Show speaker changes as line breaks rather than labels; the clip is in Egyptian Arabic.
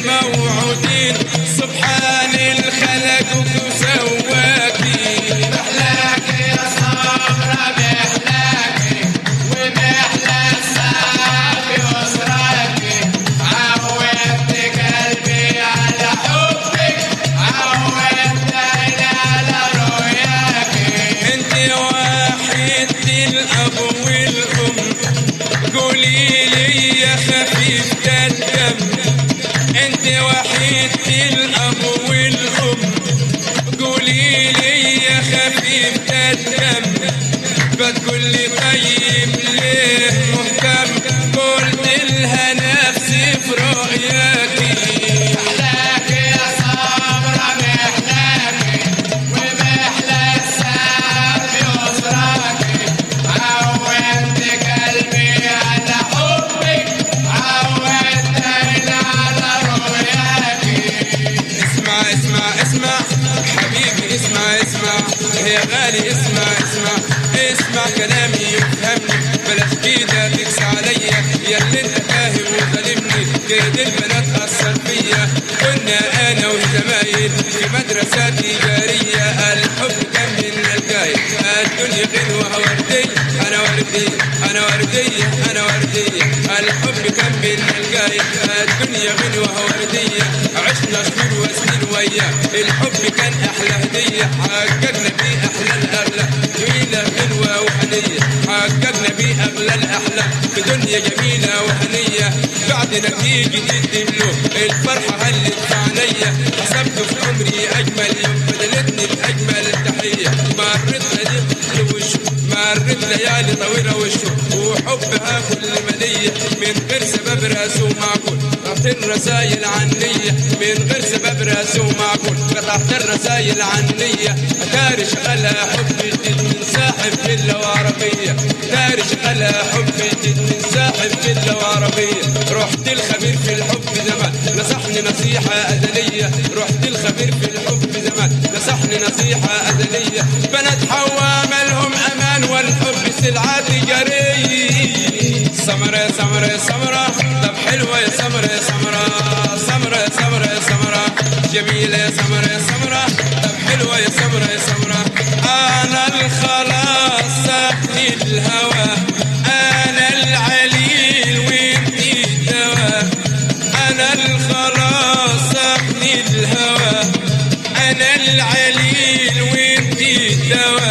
موعودين سبحان الخلق وسواكي
محلاك يا صبرا محلاك ومحلى الساق يسراك عودت قلبي على حبك عودت على رؤياك
انت واحد الاب والام قولي لي يا خفيف الدم انت وحيد الاب والام قولي لي يا خفيف الدم بتقول لي طيب ليه مهتم قلت لها نفسي في رؤياكي
محلاك يا صبرا محلاك ومحلى الساق يسراك عودت قلبي على حبك عودت على رؤياك
اسمع اسمع اسمع حبيبي اسمع اسمع يا غالي اسمع اسمع اسمع كلامي يفهمني بلاش كده تكس عليا يا اللي انت فاهم وظالمني كده البنات اثر فيا كنا انا والزمايل في مدرسة تجارية الحب كان من الجاي الدنيا غنوة وردية انا وردية انا وردية انا وردية الحب كان من الجاي الدنيا غنوة وردية عشنا شهور وسنين وياه الحب كان احلى هدية حققنا بيه احلى الاغلى جميلة غنوة وحنية حققنا بيه اغلى الاحلام في دنيا جميلة وهنية بعد نتيجة الدبلوم الفرحة هلت في عينيا حسبت في عمري اجمل يوم بدلتني باجمل تحية مرت ليالي وشو مرت ليالي طويلة وشو وحبها كل مدية من غير سبب راسه معقول قطعت الرسايل عنية من غير سبب راسه معقول قطعت الرسايل عنية داري شغلها حب جديد من ساحب فيلا وعربية داري شغلها حب جديد من ساحب فيلا وعربية رحت الخبير في الحب زمان نصحني نصيحة أزلية رحت الخبير في الحب زمان نصحني نصيحة أزلية بنات حوا مالهم أمان والحب سلعة تجارية سمرة سمرة سمرة طب حلوة يا سمرة يا سمرة سمرة يا سمرة يا سمرة جميلة يا سمرة يا سمرة طب حلوة يا سمرة يا سمرة أنا الخلاص ساقي الهوى أنا العليل وانتي الدواء أنا الخلاص ساقي الهوى أنا العليل وانتي الدواء